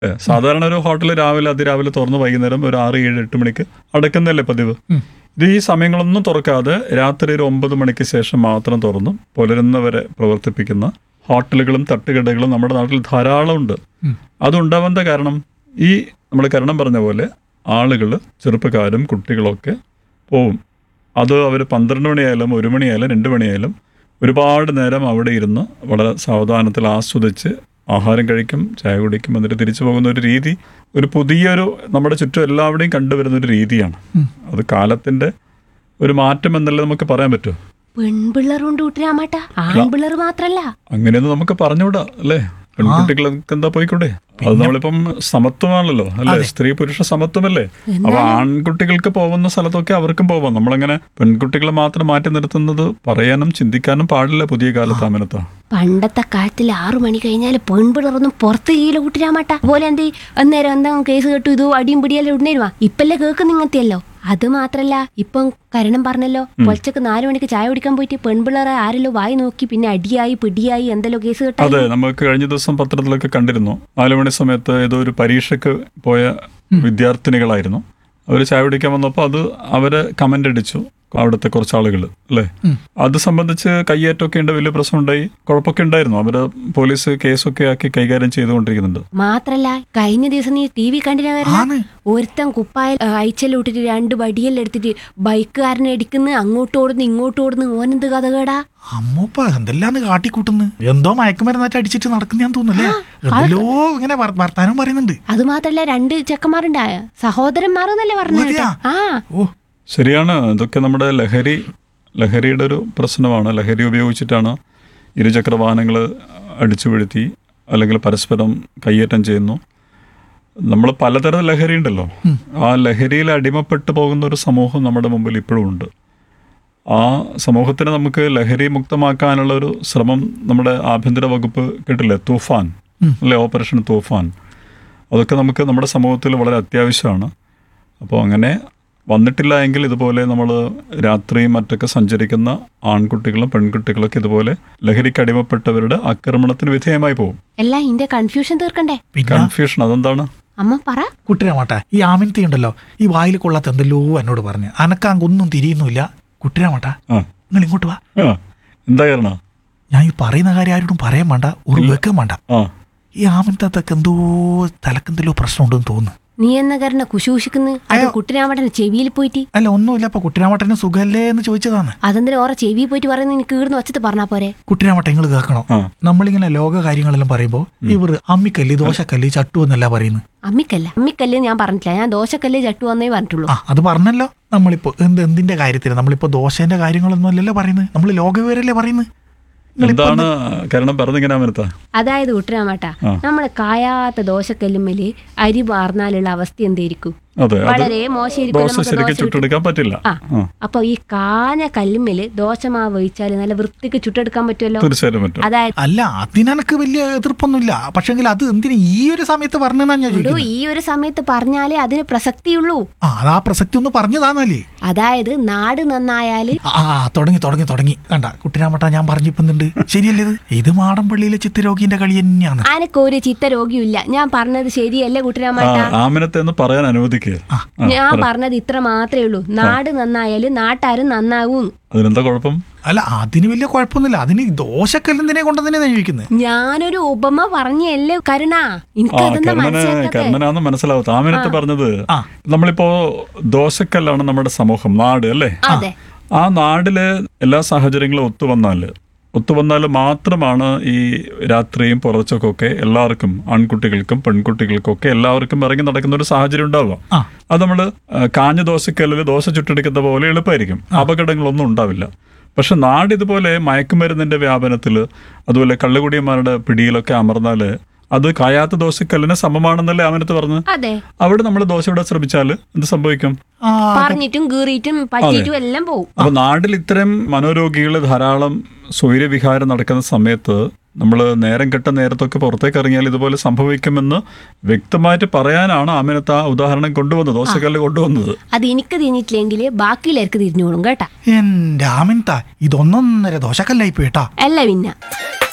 ഏ, സാധാരണ ഒരു ഹോട്ടൽ രാവിലെ അതിരാവിലെ തുറന്ന് വൈകുന്നേരം ഒരു ആറ് ഏഴ് എട്ട് മണിക്ക് അടക്കുന്നല്ലേ പതിവ് ഇത് ഈ സമയങ്ങളൊന്നും തുറക്കാതെ രാത്രി ഒരു ഒമ്പത് മണിക്ക് ശേഷം മാത്രം തുറന്ന് പുലരുന്നവരെ പ്രവർത്തിപ്പിക്കുന്ന ഹോട്ടലുകളും തട്ടുകടകളും നമ്മുടെ നാട്ടിൽ ധാരാളം ഉണ്ട് അതുണ്ടാവാത്ത കാരണം ഈ നമ്മൾ കരണം പറഞ്ഞ പോലെ ആളുകൾ ചെറുപ്പക്കാരും കുട്ടികളൊക്കെ പോവും അത് അവർ പന്ത്രണ്ട് മണിയായാലും ഒരു മണിയായാലും രണ്ട് മണിയായാലും ഒരുപാട് നേരം അവിടെ ഇരുന്ന് വളരെ സാവധാനത്തിൽ ആസ്വദിച്ച് ആഹാരം കഴിക്കും ചായ കുടിക്കും എന്നിട്ട് തിരിച്ചു പോകുന്ന ഒരു രീതി ഒരു പുതിയൊരു നമ്മുടെ ചുറ്റും എല്ലാവരുടെയും കണ്ടുവരുന്ന ഒരു രീതിയാണ് അത് കാലത്തിന്റെ ഒരു മാറ്റം എന്നല്ലേ നമുക്ക് പറയാൻ പറ്റുമോ പെൺപിള്ളറുണ്ട് കൂട്ടിരാമാട്ട ആൺപിള്ളർ മാത്രല്ല അങ്ങനെയൊന്നും നമുക്ക് പറഞ്ഞുകൂടാ അല്ലേ പെൺകുട്ടികൾക്ക് എന്താ പോയിക്കൂടെ അത് നമ്മളിപ്പം സമത്വമാണല്ലോ അല്ലേ സ്ത്രീ പുരുഷ സമത്വമല്ലേ അപ്പൊ ആൺകുട്ടികൾക്ക് പോകുന്ന സ്ഥലത്തൊക്കെ അവർക്കും പോവാം നമ്മളങ്ങനെ പെൺകുട്ടികളെ മാത്രം മാറ്റി നിർത്തുന്നത് പറയാനും ചിന്തിക്കാനും പാടില്ല പുതിയ കാലത്ത് അമിനത്ത പണ്ടത്തെ കാലത്തിൽ ആറു മണി കഴിഞ്ഞാൽ പെൺപിള്ളറൊന്നും പുറത്ത് കീഴില കൂട്ടിരാമാട്ട പോലെ എന്ത് അന്നേരം എന്താ കേസ് കേട്ടു ഇത് അടിയും പിടിയെല്ലാം ഇടുന്നേരുവാ ഇപ്പല്ലേ കേൾക്കുന്ന ഇങ്ങനത്തെയല്ലോ അത് മാത്രല്ല ഇപ്പം കരണം പറഞ്ഞല്ലോ പൊലച്ചക്ക് നാലു മണിക്ക് ചായ കുടിക്കാൻ പോയിട്ട് പെൺപിള്ളേരെ ആരെല്ലോ വായി നോക്കി പിന്നെ അടിയായി പിടിയായി എന്തെല്ലോ കേസ് കേട്ടാ അതെ നമുക്ക് കഴിഞ്ഞ ദിവസം പത്രത്തിലൊക്കെ കണ്ടിരുന്നു നാലു മണി സമയത്ത് ഏതോ ഒരു പരീക്ഷയ്ക്ക് പോയ വിദ്യാർത്ഥിനികളായിരുന്നു അവർ ചായ കുടിക്കാൻ വന്നപ്പോൾ അത് അവരെ കമന്റ് അടിച്ചു അവിടുത്തെ കുറച്ച് ആളുകൾ അല്ലേ അത് സംബന്ധിച്ച് കയ്യേറ്റമൊക്കെ ഉണ്ട് വലിയ പ്രശ്നം ഉണ്ടായി കുഴപ്പമൊക്കെ ഉണ്ടായിരുന്നു അവര് പോലീസ് കേസൊക്കെ ആക്കി കൈകാര്യം ചെയ്തുകൊണ്ടിരിക്കുന്നുണ്ട് മാത്രല്ല കഴിഞ്ഞ ദിവസം നീ ടി വി കണ്ടിനാ ആണ്. വരുന്ന ഒരുത്തൻ കുപ്പായ അയച്ചെല്ലാം ഇട്ടിട്ട് രണ്ട് വടിയെല്ലാം എടുത്തിട്ട് ബൈക്കുകാരനെ അടിക്കുന്നു അങ്ങോട്ട് ഓടുന്നു ഇങ്ങോട്ട് ഓടുന്നു ഓനെന്ത് കഥ കേടാ അമ്മൂപ്പ എന്തെല്ലാന്ന് കാട്ടിക്കൂട്ടുന്നു എന്തോ മയക്കുമരുന്നായിട്ട് അടിച്ചിട്ട് നടക്കുന്നയാന്ന് തോന്നുന്നല്ലേ എന്തെല്ലോ ഇങ്ങനെ വർ- വർത്താനം പറയുന്നുണ്ട് അത് മാത്രല്ല രണ്ട് ചെക്കന്മാരുണ്ടായ സഹോദരന്മാരെന്നല്ലേ പറഞ്ഞു മതിയാ? ആ ഓ ശരിയാണ് ഇതൊക്കെ നമ്മുടെ ലഹരി ലഹരിയുടെ ഒരു പ്രശ്നമാണ് ലഹരി ഉപയോഗിച്ചിട്ടാണ് ഇരുചക്ര വാഹനങ്ങൾ അടിച്ചു വീഴ്ത്തി അല്ലെങ്കിൽ പരസ്പരം കയ്യേറ്റം ചെയ്യുന്നു നമ്മൾ പലതരം ലഹരി ഉണ്ടല്ലോ ആ ലഹരിയിൽ അടിമപ്പെട്ടു പോകുന്ന ഒരു സമൂഹം നമ്മുടെ മുമ്പിൽ ഇപ്പോഴും ഉണ്ട് ആ സമൂഹത്തിനെ നമുക്ക് ലഹരി മുക്തമാക്കാനുള്ള ഒരു ശ്രമം നമ്മുടെ ആഭ്യന്തര വകുപ്പ് കേട്ടില്ലേ തൂഫാൻ അല്ലെ ഓപ്പറേഷൻ തൂഫാൻ അതൊക്കെ നമുക്ക് നമ്മുടെ സമൂഹത്തിൽ വളരെ അത്യാവശ്യമാണ് അപ്പോൾ അങ്ങനെ വന്നിട്ടില്ല എങ്കിൽ ഇതുപോലെ നമ്മൾ രാത്രിയും മറ്റൊക്കെ സഞ്ചരിക്കുന്ന ആൺകുട്ടികളും പെൺകുട്ടികളൊക്കെ ഇതുപോലെ ലഹരിക്ക് അടിമപ്പെട്ടവരുടെ ആക്രമണത്തിന് വിധേയമായി പോകും എല്ലാം ഇന്റെ കൺഫ്യൂഷൻ തീർക്കണ്ടേ പിന്നെ കൺഫ്യൂഷൻ അതെന്താണ് അമ്മ പറ കുട്ടിരാമാട്ടെ ഈ ആമിനത്തി ഉണ്ടല്ലോ ഈ വായിൽ കൊള്ളാത്ത എന്തെല്ലോ എന്നോട് പറഞ്ഞു അനക്കാങ്കൊന്നും തിരിയുന്നില്ല കുട്ടിരാമാട്ട ആ നിങ്ങൾ ഇങ്ങോട്ട് വാ ആ എന്താ കാരണം ഞാൻ ഈ പറയുന്ന കാര്യം ആരോടും പറയാൻ വേണ്ട ഒരു വെക്കാൻ വേണ്ട ആ ഈ ആമിനത്തൊക്കെ എന്തോ തലക്കെന്തല്ലോ പ്രശ്നമുണ്ടെന്ന് തോന്നുന്നു നീ എന്ന കാരണം കുശൂഷിക്കുന്നു അത് കുട്ടിരാമട്ടന് ചെവിയിൽ പോയിട്ട് അല്ല ഒന്നുമില്ല അപ്പൊ കുട്ടിരാമട്ടന് സുഖല്ലേ എന്ന് ചോദിച്ചതാണ് അതെന്തിനാ ഓറ ചെവിയിൽ പോയിട്ട് പറയുന്നത് നിനക്ക് ഈടുന്ന് വച്ചത് പറഞ്ഞാ പോരെ കുട്ടിരാമട്ട നിങ്ങൾ കേൾക്കണം ആ. നമ്മളിങ്ങനെ ലോക കാര്യങ്ങളെല്ലാം പറയുമ്പോൾ ഇവർ അമ്മിക്കല്ല് ദോശക്കല്ല് ചട്ടു എന്നല്ല പറയുന്നത് അമ്മിക്കല്ല അമ്മിക്കല്ല് ഞാൻ പറഞ്ഞിട്ടില്ല ഞാൻ ദോശക്കല്ല് ചട്ടു വന്നേ പറഞ്ഞിട്ടുള്ളൂ ആ അത് പറഞ്ഞല്ലോ നമ്മളിപ്പോ എന്ത് എന്തിന്റെ കാര്യത്തിൽ നമ്മളിപ്പോ ദോശന്റെ കാര്യങ്ങളൊന്നും അല്ലല്ലോ പറയുന്നത് നമ്മൾ ലോകവിവരല്ലേ പറയുന്നത് എന്താണ് കാരണം പറഞ്ഞിങ്ങനെ അമരത്ത അതായത് കുട്ടരാമട്ട നമ്മള് കായാത്ത ദോശക്കല്ലുമ്മല് അരി വാർന്നാലുള്ള അവസ്ഥ എന്തായിരിക്കും അതെ അത് വളരെ മോശമായിരിക്കും ദോശ നമുക്ക് ശരിക്കും ദോശ കിട്ടും. ചുട്ടെടുക്കാൻ പറ്റില്ല ആ ആ അപ്പൊ ഈ കാഞ്ഞ കല്ലുമ്മല് ദോശമാവ് ഒഴിച്ചാല് നല്ല വൃത്തിക്ക് ചുട്ടെടുക്കാൻ പറ്റുമല്ലോ തീർച്ചയായിട്ടും പറ്റും അതായത് അല്ല അതിനെനക്ക് വലിയ എതിർപ്പൊന്നുമില്ല പക്ഷെങ്കിൽ അത് എന്തിനു ഈ ഒരു സമയത്ത് പറഞ്ഞാ ഞാൻ ഒരു ചോദിക്കുന്നത് ഈ ഒരു സമയത്ത് പറഞ്ഞാലേ അതിന് പ്രസക്തിയുള്ളൂ ആ അത് ആ പ്രസക്തി ഒന്ന് പറഞ്ഞതാന്നല്ലേ അതായത് നാട് നന്നായാല് ആ തുടങ്ങി തുടങ്ങി തുടങ്ങി കണ്ട കുട്ടിരാമട്ട ഞാൻ പറഞ്ഞിപ്പുന്നുണ്ട് ശരിയല്ലേ ഇത് ഇത് മാടമ്പള്ളിയിലെ ചിത്തരോഗിന്റെ കളി തന്നെയാണ് ആനക്ക് ഒരു ചിത്തരോഗിയില്ല ഞാൻ പറഞ്ഞത് ശരിയല്ലേ ആ കുട്ടരാമട്ട ആമിനത്തെ ഒന്ന് പറയാൻ അനുവദിക്കുക ഞാൻ പറഞ്ഞത് ഇത്ര മാത്രമേ ഉള്ളൂ നാട് നന്നായാല് നാട്ടാരും നന്നാവും അതിനെന്താ കുഴപ്പം അല്ല അതിന് വലിയ കുഴപ്പമൊന്നുമില്ല അതിന് ദോശക്കല്ലെന്തിനെ കൊണ്ടെന്നെ ഞാൻ ചോദിക്കുന്നത് ഞാനൊരു ഉപമ പറഞ്ഞല്ലേ കരുണ ആ എനിക്ക് അതെന്താ കർണന് മനസ്സിലാക്കാത്തെ കർണനാന്ന് മനസ്സിലാവത്ത ആമിനത്ത് പറഞ്ഞത് ആ. നമ്മളിപ്പോ ദോശക്കല്ലാണ് നമ്മുടെ സമൂഹം നാട് അല്ലേ അതെ ആ നാടില് എല്ലാ സാഹചര്യങ്ങളും ഒത്തുവന്നാല് ഒത്തുവന്നാൽ മാത്രമാണ് ഈ രാത്രിയും പുറച്ചൊക്കെ എല്ലാവർക്കും ആൺകുട്ടികൾക്കും പെൺകുട്ടികൾക്കും ഒക്കെ എല്ലാവർക്കും ഇറങ്ങി നടക്കുന്ന ഒരു സാഹചര്യം ഉണ്ടാവുക ആ. അത് നമ്മൾ കാഞ്ഞ ദോശക്കല്ലിൽ ദോശ ചുട്ടെടുക്കുന്ന പോലെ എളുപ്പമായിരിക്കും അപകടങ്ങളൊന്നും ഉണ്ടാവില്ല പക്ഷെ നാട് ഇതുപോലെ മയക്കുമരുന്നിന്റെ വ്യാപനത്തിൽ അതുപോലെ കള്ളുകുടിയന്മാരുടെ പിടിയിലൊക്കെ അമർന്നാൽ അത് കായാത്ത ദോശക്കല്ലിന് സമമാണെന്നല്ലേ അവനത്ത് പറഞ്ഞത് അതെ അവിടെ നമ്മൾ ദോശ ഇടാൻ ശ്രമിച്ചാൽ എന്ത് സംഭവിക്കും ആ പറഞ്ഞിട്ടും കീറിയിട്ടും പറ്റിയിട്ടും എല്ലാം പോവും അപ്പൊ നാട്ടിൽ ഇത്തരം മനോരോഗികൾ ധാരാളം സ്വൈര്യവിഹാരം നടക്കുന്ന സമയത്ത് നമ്മൾ നേരം കെട്ട നേരത്തൊക്കെ പുറത്തേക്ക് ഇറങ്ങിയാൽ ഇതുപോലെ സംഭവിക്കുമെന്ന് വ്യക്തമായിട്ട് പറയാനാണ് ആമിനത്ത് ആ ഉദാഹരണം കൊണ്ടുവന്നത് ദോശക്കല്ല് കൊണ്ടുവന്നത് അത് എനിക്ക് തിരിഞ്ഞിട്ടില്ലെങ്കിൽ ബാക്കിയിലേക്ക് തിരിഞ്ഞോളും കേട്ടാ എന്റെ ആമിൻത ഇതൊന്നൊന്നര ദോശക്കല്ലായി പോയിട്ടാ അല്ല പിന്നെ